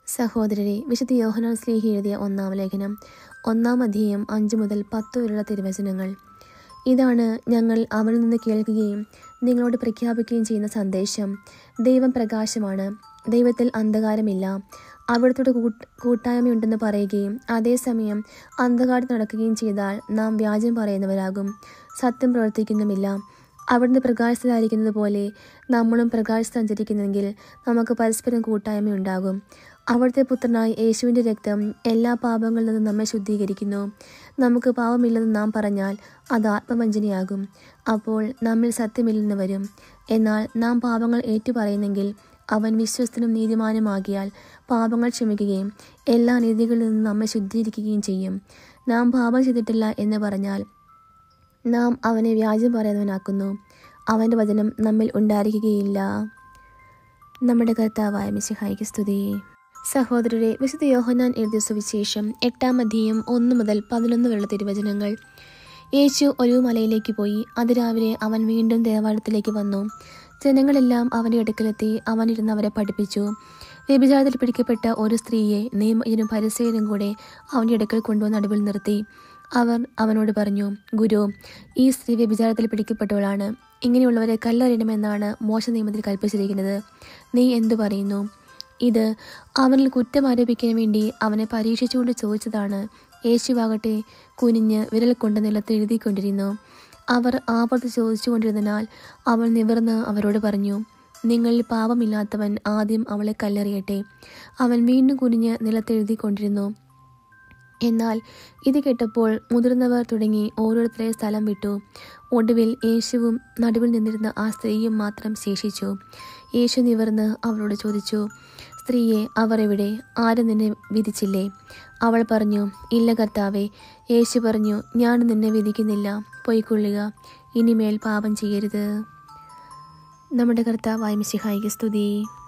സഹോദരരെ വിശുദ്ധ യോഹനാൻ സ്ലീഹി എഴുതിയ ഒന്നാം ലേഖനം ഒന്നാം അധ്യായം അഞ്ച് മുതൽ പത്ത് വരെയുള്ള തിരുവചനങ്ങൾ ഇതാണ് ഞങ്ങൾ അവനിൽ നിന്ന് കേൾക്കുകയും നിങ്ങളോട് പ്രഖ്യാപിക്കുകയും ചെയ്യുന്ന സന്ദേശം ദൈവം പ്രകാശമാണ് ദൈവത്തിൽ അന്ധകാരമില്ല അവിടത്തോട് കൂട്ട് കൂട്ടായ്മയുണ്ടെന്ന് പറയുകയും അതേസമയം അന്ധകാരത്തിൽ നടക്കുകയും ചെയ്താൽ നാം വ്യാജം പറയുന്നവരാകും സത്യം പ്രവർത്തിക്കുന്നുമില്ല അവിടുന്ന് പ്രകാശത്തിലായിരിക്കുന്നത് പോലെ നമ്മളും പ്രകാശത്ത് സഞ്ചരിക്കുന്നെങ്കിൽ നമുക്ക് പരസ്പരം കൂട്ടായ്മയുണ്ടാകും അവിടുത്തെ പുത്രനായ യേശുവിൻ്റെ രക്തം എല്ലാ പാപങ്ങളിൽ നിന്നും നമ്മെ ശുദ്ധീകരിക്കുന്നു നമുക്ക് പാപമില്ലെന്ന് നാം പറഞ്ഞാൽ അത് ആത്മവഞ്ചനയാകും അപ്പോൾ നമ്മിൽ സത്യമില്ലെന്ന് വരും എന്നാൽ നാം പാപങ്ങൾ ഏറ്റുപറയുന്നെങ്കിൽ അവൻ വിശ്വസ്തനും നീതിമാനുമാകിയാൽ പാപങ്ങൾ ക്ഷമിക്കുകയും എല്ലാ നീതികളിൽ നിന്നും നമ്മെ ശുദ്ധീകരിക്കുകയും ചെയ്യും നാം പാപം ചെയ്തിട്ടില്ല എന്ന് പറഞ്ഞാൽ നാം അവനെ വ്യാജം പറയുന്നവനാക്കുന്നു അവൻ്റെ വചനം നമ്മിൽ ഉണ്ടായിരിക്കുകയില്ല നമ്മുടെ കർത്താവായ മിശിഹായിക്ക് സ്തുതി സഹോദരരെ വിശുദ്ധ യോഹനാൻ എഴുതിയ സുവിശേഷം എട്ടാം അധ്യായം ഒന്ന് മുതൽ പതിനൊന്ന് വരെയുള്ള തിരുവചനങ്ങൾ യേശു ഒരു മലയിലേക്ക് പോയി അതിരാവിലെ അവൻ വീണ്ടും ദേവാലയത്തിലേക്ക് വന്നു ജനങ്ങളെല്ലാം അവൻ്റെ അടുക്കലെത്തി അവനിരുന്ന് അവരെ പഠിപ്പിച്ചു വ്യഭിചാരത്തിൽ പിടിക്കപ്പെട്ട ഒരു സ്ത്രീയെ നിയമനും പരിസയനും കൂടെ അവൻ്റെ അടുക്കൽ കൊണ്ടുവന്ന് നടുവിൽ നിർത്തി അവർ അവനോട് പറഞ്ഞു ഗുരു ഈ സ്ത്രീ വ്യഭിചാരത്തിൽ പിടിക്കപ്പെട്ടവളാണ് ഇങ്ങനെയുള്ളവരെ കല്ലെറിയണമെന്നാണ് മോശ നിയമത്തിൽ കൽപ്പിച്ചിരിക്കുന്നത് നീ എന്തു പറയുന്നു ഇത് അവനിൽ കുറ്റം ആരോപിക്കാൻ വേണ്ടി അവനെ പരീക്ഷിച്ചുകൊണ്ട് ചോദിച്ചതാണ് യേശുവാകട്ടെ കുനിഞ്ഞ് വിരൽ കൊണ്ട് നിലത്ത് എഴുതിക്കൊണ്ടിരുന്നു അവർ ആവർത്തി ചോദിച്ചുകൊണ്ടിരുന്നതിനാൽ അവൾ നിവർന്ന് അവരോട് പറഞ്ഞു നിങ്ങളിൽ പാപമില്ലാത്തവൻ ആദ്യം അവളെ കല്ലെറിയട്ടെ അവൻ വീണ്ടും കുനിഞ്ഞ് നിലത്തെഴുതിക്കൊണ്ടിരുന്നു എന്നാൽ ഇത് കേട്ടപ്പോൾ മുതിർന്നവർ തുടങ്ങി ഓരോരുത്തരെ സ്ഥലം വിട്ടു ഒടുവിൽ യേശുവും നടുവിൽ നിന്നിരുന്ന ആ സ്ത്രീയും മാത്രം ശേഷിച്ചു യേശു നിവർന്ന് അവളോട് ചോദിച്ചു സ്ത്രീയെ അവർ എവിടെ ആരും നിന്നെ വിധിച്ചില്ലേ അവൾ പറഞ്ഞു ഇല്ല കർത്താവേ യേശു പറഞ്ഞു ഞാൻ നിന്നെ വിധിക്കുന്നില്ല പൊയ്ക്കൊള്ളുക ഇനിമേൽ പാപം ചെയ്യരുത് നമ്മുടെ കർത്താവായ മിശിഹായിക്ക് സ്തുതി